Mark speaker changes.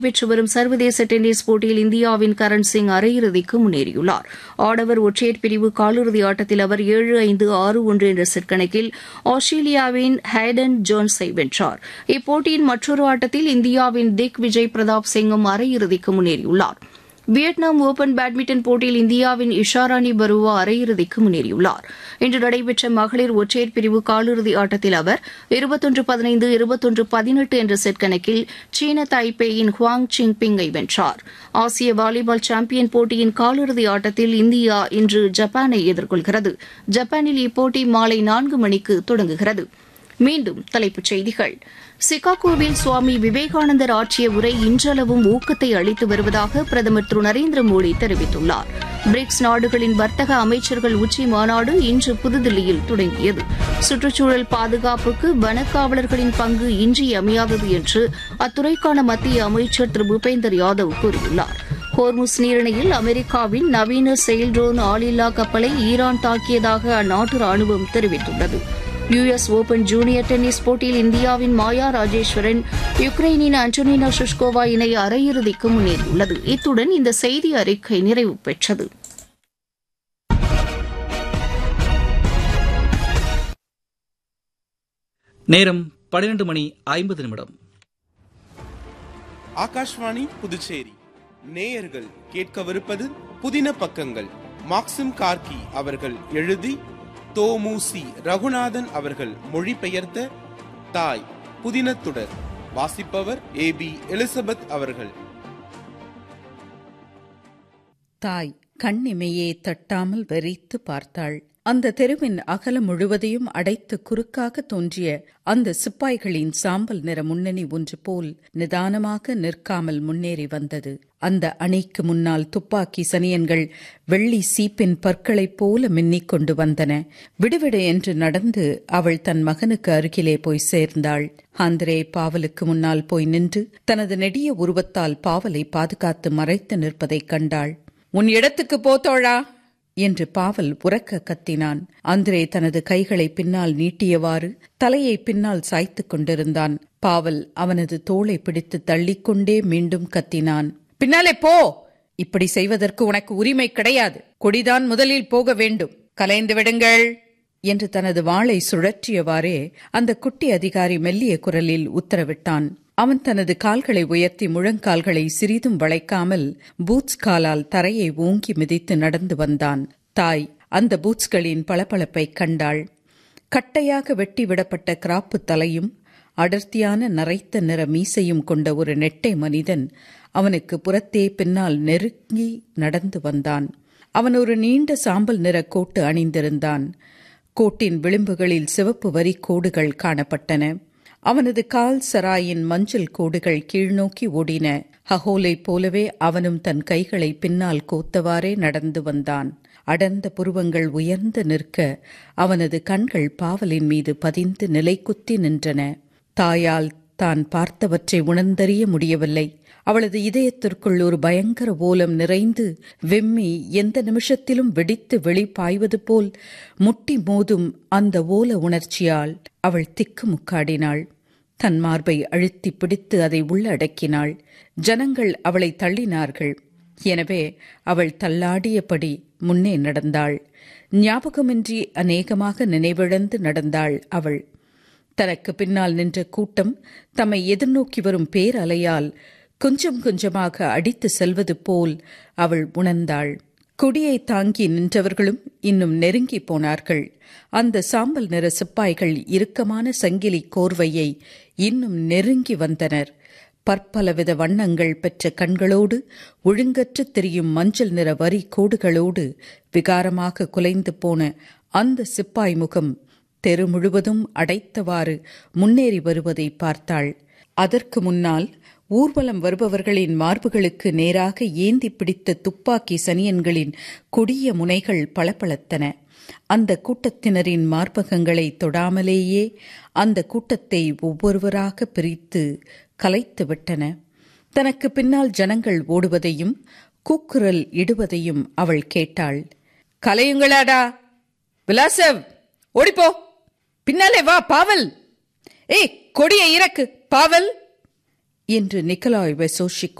Speaker 1: நடைபெற்று வரும் சர்வதேச டென்னிஸ் போட்டியில் இந்தியாவின் கரண் சிங் அரையிறுதிக்கு முன்னேறியுள்ளார் ஆடவர் ஒற்றையர் பிரிவு காலிறுதி ஆட்டத்தில் அவர் ஏழு ஐந்து ஆறு ஒன்று என்ற செட் கணக்கில் ஆஸ்திரேலியாவின் ஹேடன் ஜோன்ஸை வென்றார் இப்போட்டியின் மற்றொரு ஆட்டத்தில் இந்தியாவின் திக் விஜய் பிரதாப் சிங்கும் அரையிறுதிக்கு முன்னேறியுள்ளார் வியட்நாம் ஒபன் பேட்மிண்டன் போட்டியில் இந்தியாவின் இஷாராணி பருவா அரையிறுதிக்கு முன்னேறியுள்ளார் இன்று நடைபெற்ற மகளிர் ஒற்றையர் பிரிவு காலிறுதி ஆட்டத்தில் அவர் இருபத்தொன்று பதினைந்து இருபத்தொன்று பதினெட்டு என்ற செட் கணக்கில் சீன தாய்பேயின் ஹுவாங் சிங்பிங்கை வென்றார் ஆசிய வாலிபால் சாம்பியன் போட்டியின் காலிறுதி ஆட்டத்தில் இந்தியா இன்று ஜப்பானை எதிர்கொள்கிறது ஜப்பானில் இப்போட்டி மாலை நான்கு மணிக்கு தொடங்குகிறது மீண்டும் தலைப்புச் செய்திகள் சிகாகோவில் சுவாமி விவேகானந்தர் ஆற்றிய உரை இன்றளவும் ஊக்கத்தை அளித்து வருவதாக பிரதமர் திரு நரேந்திர மோடி தெரிவித்துள்ளார் பிரிக்ஸ் நாடுகளின் வர்த்தக அமைச்சர்கள் உச்சி மாநாடு இன்று புதுதில்லியில் தொடங்கியது சுற்றுச்சூழல் பாதுகாப்புக்கு வனக்காவலர்களின் பங்கு இன்றியமையாதது என்று அத்துறைக்கான மத்திய அமைச்சர் திரு பூபேந்தர் யாதவ் கூறியுள்ளார் ஹோர்முஸ் நீரிணையில் அமெரிக்காவின் நவீன செயல் ட்ரோன் ஆளில்லா கப்பலை ஈரான் தாக்கியதாக அந்நாட்டு ராணுவம் தெரிவித்துள்ளது யுஎஸ் ஓபன் ஜூனியர் டென்னிஸ் போட்டியில் இந்தியாவின் மாயா ராஜேஸ்வரன் யுக்ரைனின் அன்டோனினா ஷுஷ்கோவா இணை அரையிறுதிக்கு முன்னேறியுள்ளது இத்துடன் இந்த செய்தி அறிக்கை நிறைவு பெற்றது
Speaker 2: நேரம் பன்னிரண்டு மணி ஐம்பது நிமிடம்
Speaker 3: ஆகாஷ்வாணி புதுச்சேரி நேயர்கள் கேட்கவிருப்பது புதின பக்கங்கள் மாக்சிம் கார்கி அவர்கள் எழுதி தோமுசி ரகுநாதன் அவர்கள் மொழிபெயர்த்த தாய் புதினத்துடர் வாசிப்பவர் ஏ பி எலிசபெத் அவர்கள்
Speaker 4: தாய் கண்ணிமையே தட்டாமல் வெறித்து பார்த்தாள் அந்த தெருவின் அகலம் முழுவதையும் அடைத்து குறுக்காக தோன்றிய அந்த சிப்பாய்களின் சாம்பல் நிற முன்னணி ஒன்று போல் நிதானமாக நிற்காமல் முன்னேறி வந்தது அந்த அணைக்கு முன்னால் துப்பாக்கி சனியன்கள் வெள்ளி சீப்பின் பற்களைப் போல மின்னிக் கொண்டு வந்தன விடுவிடு என்று நடந்து அவள் தன் மகனுக்கு அருகிலே போய் சேர்ந்தாள் ஆந்திரே பாவலுக்கு முன்னால் போய் நின்று தனது நெடிய உருவத்தால் பாவலை பாதுகாத்து மறைத்து நிற்பதைக் கண்டாள் உன் இடத்துக்கு போத்தோழா என்று பாவல் உறக்க கத்தினான் அந்திரே தனது கைகளை பின்னால் நீட்டியவாறு தலையை பின்னால் சாய்த்துக் கொண்டிருந்தான் பாவல் அவனது தோளை பிடித்து தள்ளிக்கொண்டே மீண்டும் கத்தினான் பின்னாலே போ இப்படி செய்வதற்கு உனக்கு உரிமை கிடையாது கொடிதான் முதலில் போக வேண்டும் கலைந்து விடுங்கள் என்று தனது வாளை சுழற்றியவாறே அந்த குட்டி அதிகாரி மெல்லிய குரலில் உத்தரவிட்டான் அவன் தனது கால்களை உயர்த்தி முழங்கால்களை சிறிதும் வளைக்காமல் பூட்ஸ் காலால் தரையை ஓங்கி மிதித்து நடந்து வந்தான் தாய் அந்த பூட்ஸ்களின் பளபளப்பை கண்டாள் கட்டையாக வெட்டி விடப்பட்ட கிராப்பு தலையும் அடர்த்தியான நரைத்த நிற மீசையும் கொண்ட ஒரு நெட்டை மனிதன் அவனுக்கு புறத்தே பின்னால் நெருங்கி நடந்து வந்தான் அவன் ஒரு நீண்ட சாம்பல் நிற கோட்டு அணிந்திருந்தான் கோட்டின் விளிம்புகளில் சிவப்பு வரி கோடுகள் காணப்பட்டன அவனது கால் சராயின் மஞ்சள் கோடுகள் கீழ்நோக்கி ஓடின ஹகோலை போலவே அவனும் தன் கைகளை பின்னால் கோத்தவாறே நடந்து வந்தான் அடர்ந்த புருவங்கள் உயர்ந்து நிற்க அவனது கண்கள் பாவலின் மீது பதிந்து நிலைக்குத்தி நின்றன தாயால் தான் பார்த்தவற்றை உணர்ந்தறிய முடியவில்லை அவளது இதயத்திற்குள் ஒரு பயங்கர ஓலம் நிறைந்து வெம்மி எந்த நிமிஷத்திலும் வெடித்து வெளி பாய்வது போல் முட்டி மோதும் அந்த ஓல உணர்ச்சியால் அவள் திக்கு முக்காடினாள் தன் மார்பை அழுத்தி பிடித்து அதை உள்ளடக்கினாள் ஜனங்கள் அவளை தள்ளினார்கள் எனவே அவள் தள்ளாடியபடி முன்னே நடந்தாள் ஞாபகமின்றி அநேகமாக நினைவிழந்து நடந்தாள் அவள் தனக்கு பின்னால் நின்ற கூட்டம் தம்மை எதிர்நோக்கி வரும் பேரலையால் கொஞ்சம் கொஞ்சமாக அடித்து செல்வது போல் அவள் உணர்ந்தாள் கொடியை தாங்கி நின்றவர்களும் இன்னும் நெருங்கி போனார்கள் அந்த சாம்பல் நிற சிப்பாய்கள் இறுக்கமான சங்கிலி கோர்வையை இன்னும் நெருங்கி வந்தனர் பற்பலவித வண்ணங்கள் பெற்ற கண்களோடு ஒழுங்கற்று தெரியும் மஞ்சள் நிற வரி கோடுகளோடு விகாரமாக குலைந்து போன அந்த சிப்பாய் முகம் தெரு முழுவதும் அடைத்தவாறு முன்னேறி வருவதை பார்த்தாள் அதற்கு முன்னால் ஊர்வலம் வருபவர்களின் மார்புகளுக்கு நேராக ஏந்தி பிடித்த துப்பாக்கி சனியன்களின் கொடிய முனைகள் பளபளத்தன அந்த கூட்டத்தினரின் மார்பகங்களை தொடாமலேயே அந்த கூட்டத்தை ஒவ்வொருவராக பிரித்து கலைத்து விட்டன தனக்கு பின்னால் ஜனங்கள் ஓடுவதையும் கூக்குரல் இடுவதையும் அவள் கேட்டாள் கலையுங்களாடா விலாசவ் ஓடிப்போ பின்னாலே வா பாவல் ஏய் கொடியை இறக்கு பாவல் என்று நிக்கலாய் வெசோஷிக்